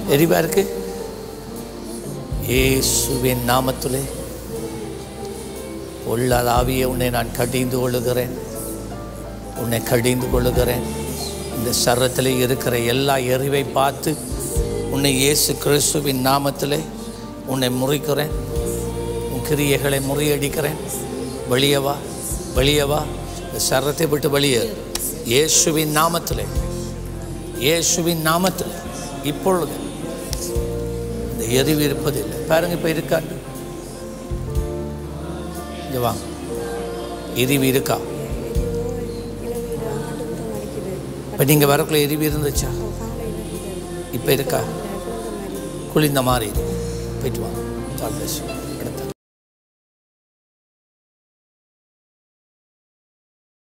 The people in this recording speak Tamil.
எரிவா இருக்கு இயேசுவின் நாமத்திலே உள்ளாத ஆவியை உன்னை நான் கடிந்து கொள்ளுகிறேன் உன்னை கடிந்து கொள்ளுகிறேன் இந்த சரத்தில் இருக்கிற எல்லா எரிவை பார்த்து உன்னை இயேசு கிறிஸ்துவின் நாமத்திலே உன்னை முறிக்கிறேன் உன் கிரியைகளை முறியடிக்கிறேன் வெளியே வா வெளியே வா இந்த சரத்தை விட்டு வெளியே இயேசுவின் நாமத்திலே இயேசுவின் நாமத்தில் இப்பொழுது இந்த எரிவு இருப்பதில்லை பாருங்க இப்போ இருக்காண்டு இங்கே வாங்க எரிவு இருக்கா இப்போ நீங்கள் வரக்குள்ள எரிவு இருந்துச்சா இப்போ இருக்கா குளிர்ந்த மாதிரி இருக்கு. போயிட்டு வாங்க God bless you.